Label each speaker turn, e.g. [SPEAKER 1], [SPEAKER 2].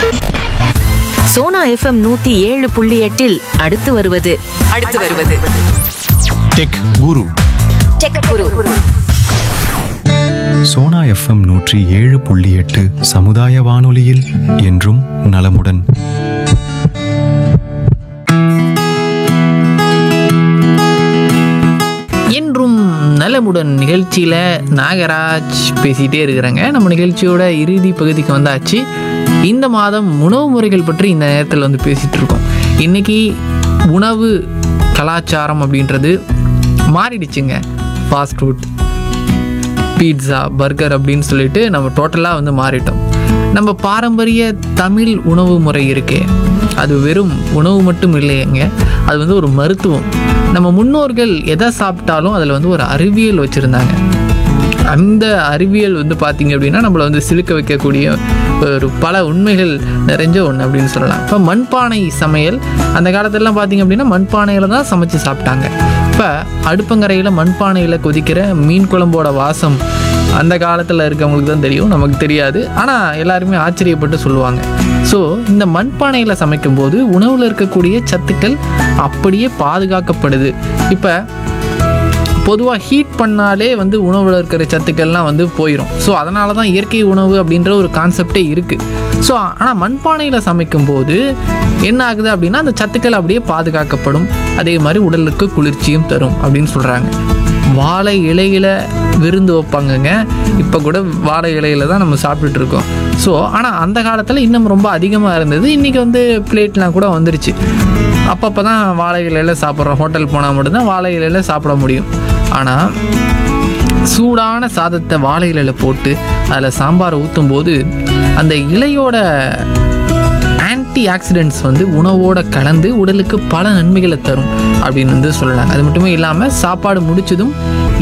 [SPEAKER 1] Sona FM நூத்தி ஏழு புள்ளி எட்டில் அடுத்து வருவது அடுத்து வருவது
[SPEAKER 2] tech guru
[SPEAKER 1] tech guru
[SPEAKER 2] Sona FM நூற்றி ஏழு புள்ளி எட்டு சமுதாய வானொலியில் என்றும் நலமுடன்
[SPEAKER 3] என்றும் நலமுடன் நிகழ்ச்சியில் நாகராஜ் பேசிகிட்டே இருக்கிறாங்க நம்ம நிகழ்ச்சியோட இறுதி பகுதிக்கு வந்தாச்சு இந்த மாதம் உணவு முறைகள் பற்றி இந்த நேரத்தில் வந்து பேசிகிட்டு இருக்கோம் இன்றைக்கி உணவு கலாச்சாரம் அப்படின்றது மாறிடுச்சுங்க ஃபாஸ்ட் ஃபுட் பீட்சா பர்கர் அப்படின்னு சொல்லிட்டு நம்ம டோட்டலாக வந்து மாறிட்டோம் நம்ம பாரம்பரிய தமிழ் உணவு முறை இருக்கே அது வெறும் உணவு மட்டும் இல்லைங்க அது வந்து ஒரு மருத்துவம் நம்ம முன்னோர்கள் எதை சாப்பிட்டாலும் அதில் வந்து ஒரு அறிவியல் வச்சுருந்தாங்க அந்த அறிவியல் வந்து பார்த்திங்க அப்படின்னா நம்மளை வந்து சிலுக்க வைக்கக்கூடிய ஒரு பல உண்மைகள் நிறைஞ்ச ஒன்று அப்படின்னு சொல்லலாம் இப்போ மண்பானை சமையல் அந்த காலத்துலலாம் பார்த்திங்க அப்படின்னா மண்பானையில் தான் சமைச்சு சாப்பிட்டாங்க இப்போ அடுப்பங்கரையில் மண்பானையில் கொதிக்கிற மீன் குழம்போட வாசம் அந்த காலத்தில் இருக்கவங்களுக்கு தான் தெரியும் நமக்கு தெரியாது ஆனால் எல்லாருமே ஆச்சரியப்பட்டு சொல்லுவாங்க ஸோ இந்த மண்பானையில் சமைக்கும்போது உணவில் இருக்கக்கூடிய சத்துக்கள் அப்படியே பாதுகாக்கப்படுது இப்போ பொதுவாக ஹீட் பண்ணாலே வந்து உணவில் இருக்கிற சத்துக்கள்லாம் வந்து போயிடும் ஸோ அதனால தான் இயற்கை உணவு அப்படின்ற ஒரு கான்செப்டே இருக்குது ஸோ ஆனால் மண்பானையில் சமைக்கும்போது என்ன ஆகுது அப்படின்னா அந்த சத்துக்கள் அப்படியே பாதுகாக்கப்படும் அதே மாதிரி உடலுக்கு குளிர்ச்சியும் தரும் அப்படின்னு சொல்கிறாங்க வாழை இலையில விருந்து வைப்பாங்கங்க இப்போ கூட வாழை இலையில தான் நம்ம சாப்பிட்டுட்டு இருக்கோம் ஸோ ஆனால் அந்த காலத்தில் இன்னும் ரொம்ப அதிகமாக இருந்தது இன்றைக்கி வந்து பிளேட்லாம் கூட வந்துருச்சு அப்பப்போ தான் வாழை இலையில சாப்பிட்றோம் ஹோட்டல் போனால் மட்டும்தான் வாழை இலையில சாப்பிட முடியும் ஆனால் சூடான சாதத்தை வாழை இலையில போட்டு அதில் சாம்பாரை ஊற்றும் போது அந்த இலையோட ஆன்டி ஆக்சிடென்ட்ஸ் வந்து உணவோட கலந்து உடலுக்கு பல நன்மைகளை தரும் அப்படின்னு வந்து சொல்லலாம் அது மட்டுமே இல்லாமல் சாப்பாடு முடிச்சதும்